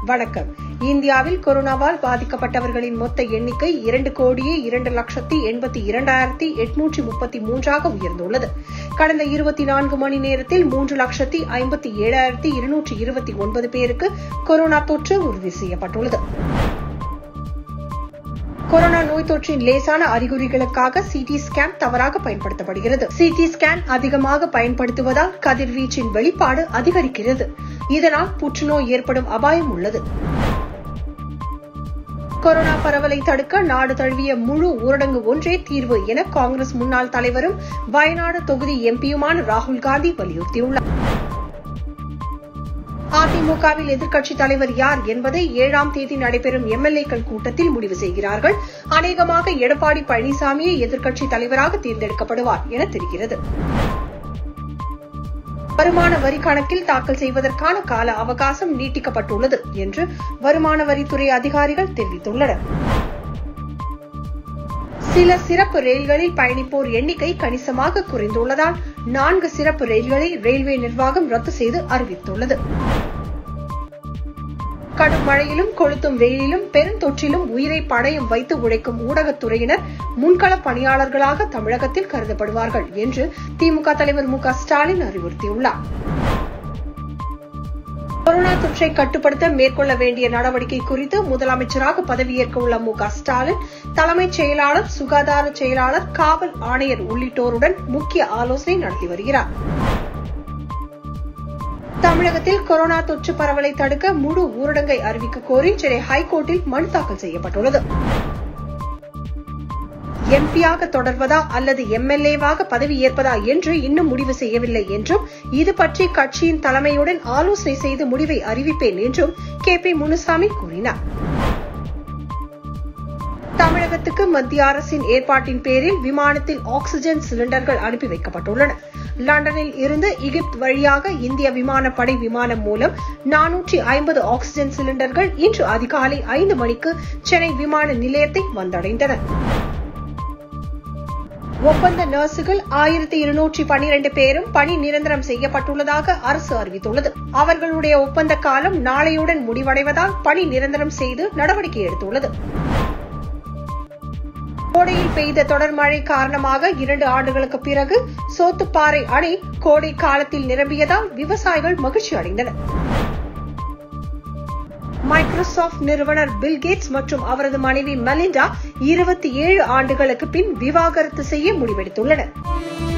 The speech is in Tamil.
வணக்கம் இந்தியாவில் கொரோனாவால் பாதிக்கப்பட்டவர்களின் மொத்த எண்ணிக்கை இரண்டு கோடியே இரண்டு லட்சத்தி எண்பத்தி இரண்டாயிரத்தி எட்நூற்றி முப்பத்தி மூன்றாக உயர்ந்துள்ளது கடந்த இருபத்தி நான்கு மணி நேரத்தில் மூன்று லட்சத்தி ஐம்பத்தி ஏழாயிரத்தி இருநூற்றி இருபத்தி ஒன்பது பேருக்கு கொரோனா தொற்று உறுதி செய்யப்பட்டுள்ளது கொரோனா நோய் தொற்றின் லேசான அறிகுறிகளுக்காக சிடி ஸ்கேன் தவறாக பயன்படுத்தப்படுகிறது சிடி ஸ்கேன் அதிகமாக பயன்படுத்துவதால் கதிர்வீச்சின் வெளிப்பாடு அதிகரிக்கிறது இதனால் புற்றுநோய் ஏற்படும் அபாயம் உள்ளது கொரோனா பரவலை தடுக்க நாடு தழுவிய முழு ஊரடங்கு ஒன்றே தீர்வு என காங்கிரஸ் முன்னாள் தலைவரும் வயநாடு தொகுதி எம்பியுமான ராகுல் காந்தி வலியுறுத்தியுள்ளார் அதிமுகவில் எதிர்க்கட்சித் தலைவர் யார் என்பதை ஏழாம் தேதி நடைபெறும் எம்எல்ஏக்கள் கூட்டத்தில் முடிவு செய்கிறார்கள் அநேகமாக எடப்பாடி பழனிசாமியே எதிர்க்கட்சித் தலைவராக தேர்ந்தெடுக்கப்படுவார் என தெரிகிறது வருமான வரி கணக்கில் தாக்கல் செய்வதற்கான கால அவகாசம் நீட்டிக்கப்பட்டுள்ளது என்று வருமான வரித்துறை அதிகாரிகள் தெரிவித்துள்ளனர் சில சிறப்பு ரயில்களில் பயணிப்போர் எண்ணிக்கை கணிசமாக குறைந்துள்ளதால் நான்கு சிறப்பு ரயில்களை ரயில்வே நிர்வாகம் ரத்து செய்து அறிவித்துள்ளது கடும் மழையிலும் கொளுத்தும் வெயிலிலும் பெருந்தொற்றிலும் உயிரை பணயம் வைத்து உழைக்கும் ஊடகத்துறையினர் முன்கள பணியாளர்களாக தமிழகத்தில் கருதப்படுவார்கள் என்று திமுக தலைவர் மு ஸ்டாலின் அறிவுறுத்தியுள்ளார் கொரோனா தொற்றை கட்டுப்படுத்த மேற்கொள்ள வேண்டிய நடவடிக்கை குறித்து முதலமைச்சராக பதவியேற்க உள்ள மு ஸ்டாலின் தலைமைச் செயலாளர் சுகாதார செயலாளர் காவல் ஆணையர் உள்ளிட்டோருடன் முக்கிய ஆலோசனை நடத்தி வருகிறார் தமிழகத்தில் கொரோனா தொற்று பரவலை தடுக்க முழு ஊரடங்கை அறிவிக்க கோரி சென்னை ஹைகோர்ட்டில் மனு தாக்கல் செய்யப்பட்டுள்ளது எம்பியாக தொடர்வதா அல்லது எம்எல்ஏவாக பதவி ஏற்பதா என்று இன்னும் முடிவு செய்யவில்லை என்றும் இது பற்றி கட்சியின் தலைமையுடன் ஆலோசனை செய்து முடிவை அறிவிப்பேன் என்றும் கே பி முனுசாமி கூறினார் தமிழகத்துக்கு மத்திய அரசின் ஏற்பாட்டின் பேரில் விமானத்தில் ஆக்ஸிஜன் சிலிண்டர்கள் அனுப்பி வைக்கப்பட்டுள்ளன லண்டனில் இருந்து எகிப்து வழியாக இந்திய விமானப்படை விமானம் மூலம் நானூற்றி ஐம்பது ஆக்ஸிஜன் சிலிண்டர்கள் இன்று அதிகாலை ஐந்து மணிக்கு சென்னை விமான நிலையத்தை வந்தடைந்தன ஒப்பந்த நர்சுகள் ஆயிரத்தி இருநூற்றி பனிரண்டு பேரும் பணி நிரந்தரம் செய்யப்பட்டுள்ளதாக அரசு அறிவித்துள்ளது அவர்களுடைய ஒப்பந்த காலம் நாளையுடன் முடிவடைவதால் பணி நிரந்தரம் செய்து நடவடிக்கை எடுத்துள்ளது கோடையில் பெய்த தொடர் மழை காரணமாக இரண்டு ஆண்டுகளுக்கு பிறகு சோத்துப்பாறை அணை கோடை காலத்தில் நிரம்பியதால் விவசாயிகள் மகிழ்ச்சி அடைந்தனர் மைக்ரோசாப்ட் நிறுவனர் பில்கேட்ஸ் மற்றும் அவரது மனைவி மெலிண்டா இருபத்தி ஏழு ஆண்டுகளுக்கு பின் விவாகரத்து செய்ய முடிவெடுத்துள்ளனர்